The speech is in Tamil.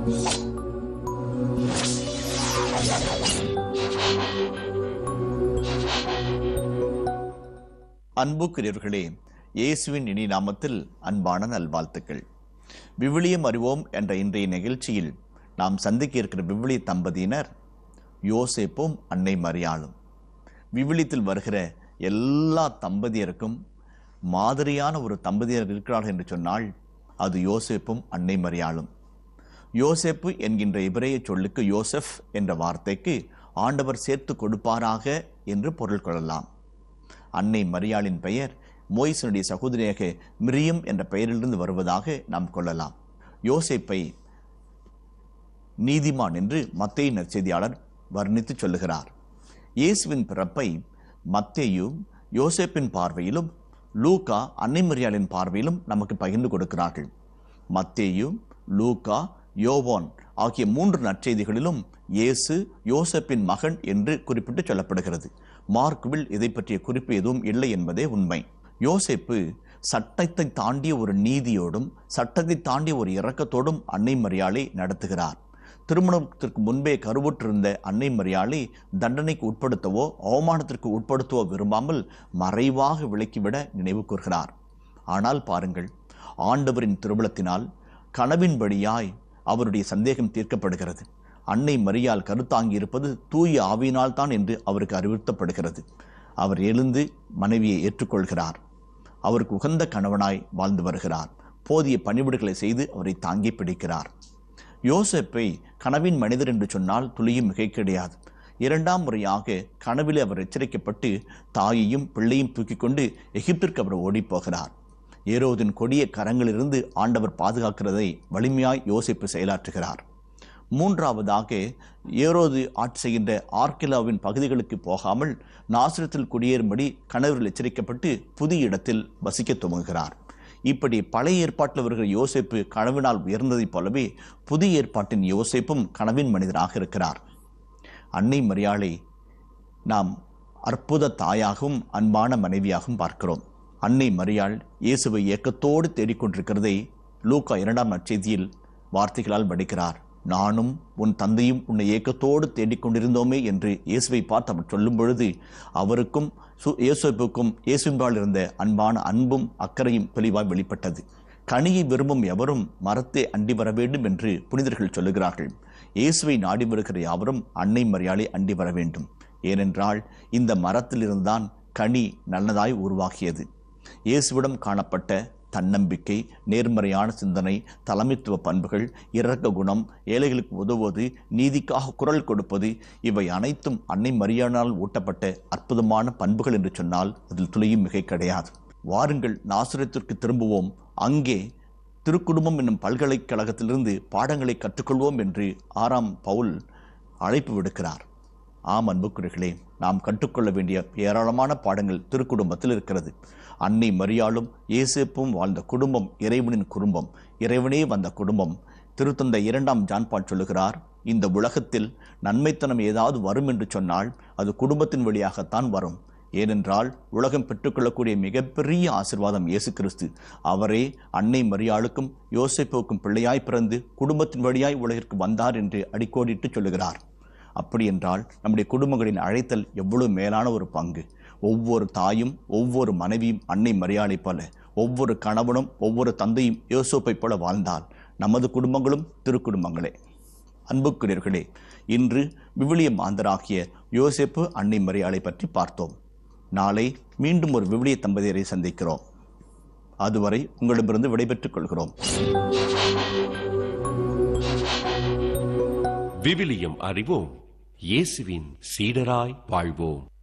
அன்புக்குரியவர்களே இயேசுவின் இனி நாமத்தில் அன்பான நல்வாழ்த்துக்கள் விவிலியம் அறிவோம் என்ற இன்றைய நிகழ்ச்சியில் நாம் சந்திக்க இருக்கிற விவிலிய தம்பதியினர் யோசேப்பும் அன்னை மரியாளும் விவிலியத்தில் வருகிற எல்லா தம்பதியருக்கும் மாதிரியான ஒரு தம்பதியர் இருக்கிறார்கள் என்று சொன்னால் அது யோசேப்பும் அன்னை மரியாளும் யோசேப்பு என்கின்ற இபிரேய சொல்லுக்கு யோசெஃப் என்ற வார்த்தைக்கு ஆண்டவர் சேர்த்து கொடுப்பாராக என்று பொருள் கொள்ளலாம் அன்னை மரியாளின் பெயர் மோயிசனுடைய சகோதரியாக மிரியம் என்ற பெயரிலிருந்து வருவதாக நாம் கொள்ளலாம் யோசேப்பை நீதிமான் என்று மத்தேயு நற்செய்தியாளர் வர்ணித்து சொல்லுகிறார் இயேசுவின் பிறப்பை மத்தேயு யோசேப்பின் பார்வையிலும் லூக்கா அன்னை மரியாளின் பார்வையிலும் நமக்கு பகிர்ந்து கொடுக்கிறார்கள் மத்தேயு லூக்கா யோவான் ஆகிய மூன்று நற்செய்திகளிலும் இயேசு யோசப்பின் மகன் என்று குறிப்பிட்டு சொல்லப்படுகிறது மார்க்குவில் இதை பற்றிய குறிப்பு எதுவும் இல்லை என்பதே உண்மை யோசேப்பு சட்டத்தை தாண்டிய ஒரு நீதியோடும் சட்டத்தை தாண்டிய ஒரு இரக்கத்தோடும் அன்னை மரியாளை நடத்துகிறார் திருமணத்திற்கு முன்பே கருவுற்றிருந்த அன்னை மரியாளை தண்டனைக்கு உட்படுத்தவோ அவமானத்திற்கு உட்படுத்தவோ விரும்பாமல் மறைவாக விலக்கிவிட நினைவு கூர்கிறார் ஆனால் பாருங்கள் ஆண்டவரின் திருவிழத்தினால் கனவின்படியாய் அவருடைய சந்தேகம் தீர்க்கப்படுகிறது அன்னை மரியால் கருத்தாங்கி இருப்பது தூய ஆவியினால் தான் என்று அவருக்கு அறிவுறுத்தப்படுகிறது அவர் எழுந்து மனைவியை ஏற்றுக்கொள்கிறார் அவருக்கு உகந்த கணவனாய் வாழ்ந்து வருகிறார் போதிய பணிவிடுகளை செய்து அவரை தாங்கி பிடிக்கிறார் யோசேப்பை கனவின் மனிதர் என்று சொன்னால் துளியும் மிகை கிடையாது இரண்டாம் முறையாக கனவிலே அவர் எச்சரிக்கப்பட்டு தாயையும் பிள்ளையும் தூக்கி கொண்டு எகிப்திற்கு அவர் ஓடிப்போகிறார் ஏரோதின் கொடிய கரங்களிலிருந்து ஆண்டவர் பாதுகாக்கிறதை வலிமையாய் யோசிப்பு செயலாற்றுகிறார் மூன்றாவதாக ஏரோது ஆட்சி செய்கின்ற ஆர்கிலாவின் பகுதிகளுக்கு போகாமல் நாசிரத்தில் குடியேறும்படி கணவர்கள் எச்சரிக்கப்பட்டு புதிய இடத்தில் வசிக்க துவங்குகிறார் இப்படி பழைய ஏற்பாட்டில் வருகிற யோசிப்பு கனவினால் உயர்ந்ததைப் போலவே புதிய ஏற்பாட்டின் யோசிப்பும் கனவின் மனிதராக இருக்கிறார் அன்னை மரியாளை நாம் அற்புத தாயாகவும் அன்பான மனைவியாகவும் பார்க்கிறோம் அன்னை மரியாள் இயேசுவை ஏக்கத்தோடு தேடிக்கொண்டிருக்கிறதை லூக்கா இரண்டாம் நற்செய்தியில் வார்த்தைகளால் வடிக்கிறார் நானும் உன் தந்தையும் உன்னை ஏக்கத்தோடு தேடிக்கொண்டிருந்தோமே என்று இயேசுவை பார்த்து அவர் சொல்லும் பொழுது அவருக்கும் சு இயேசுவுக்கும் இயேசும்பால் இருந்த அன்பான அன்பும் அக்கறையும் தெளிவாய் வெளிப்பட்டது கனியை விரும்பும் எவரும் மரத்தை அண்டி வர வேண்டும் என்று புனிதர்கள் சொல்லுகிறார்கள் இயேசுவை நாடி வருகிற யாவரும் அன்னை மரியாதை அண்டி வர வேண்டும் ஏனென்றால் இந்த மரத்திலிருந்தான் கனி நல்லதாய் உருவாகியது இயேசுவிடம் காணப்பட்ட தன்னம்பிக்கை நேர்மறையான சிந்தனை தலைமைத்துவ பண்புகள் இரக்க குணம் ஏழைகளுக்கு உதவுவது நீதிக்காக குரல் கொடுப்பது இவை அனைத்தும் அன்னை மரியானால் ஊட்டப்பட்ட அற்புதமான பண்புகள் என்று சொன்னால் அதில் துளியும் மிகை கிடையாது வாருங்கள் நாசுரத்திற்கு திரும்புவோம் அங்கே திருக்குடும்பம் என்னும் பல்கலைக்கழகத்திலிருந்து பாடங்களை கற்றுக்கொள்வோம் என்று ஆறாம் பவுல் அழைப்பு விடுக்கிறார் ஆம் அன்புக்குறிகளே நாம் கற்றுக்கொள்ள வேண்டிய ஏராளமான பாடங்கள் திருக்குடும்பத்தில் இருக்கிறது அன்னை மரியாளும் இயேசேப்பும் வாழ்ந்த குடும்பம் இறைவனின் குடும்பம் இறைவனே வந்த குடும்பம் திருத்தந்தை இரண்டாம் ஜான்பான் சொல்லுகிறார் இந்த உலகத்தில் நன்மைத்தனம் ஏதாவது வரும் என்று சொன்னால் அது குடும்பத்தின் வழியாகத்தான் வரும் ஏனென்றால் உலகம் பெற்றுக்கொள்ளக்கூடிய மிகப்பெரிய ஆசிர்வாதம் இயேசு கிறிஸ்து அவரே அன்னை மரியாளுக்கும் யோசிப்புக்கும் பிள்ளையாய் பிறந்து குடும்பத்தின் வழியாய் உலகிற்கு வந்தார் என்று அடிக்கோடிட்டு சொல்லுகிறார் அப்படி என்றால் நம்முடைய குடும்பங்களின் அழைத்தல் எவ்வளவு மேலான ஒரு பங்கு ஒவ்வொரு தாயும் ஒவ்வொரு மனைவியும் அன்னை மரியாதை போல ஒவ்வொரு கணவனும் ஒவ்வொரு தந்தையும் யோசோப்பை போல வாழ்ந்தால் நமது குடும்பங்களும் திருக்குடும்பங்களே அன்புக்குரியர்களே இன்று விவிலிய மாந்தராகிய யோசேப்பு அன்னை மரியாதை பற்றி பார்த்தோம் நாளை மீண்டும் ஒரு விவிலிய தம்பதியரை சந்திக்கிறோம் அதுவரை உங்களிடமிருந்து விடைபெற்றுக் கொள்கிறோம் விவிலியம் அறிவோம் இயேசுவின் சீடராய் வாழ்வோம்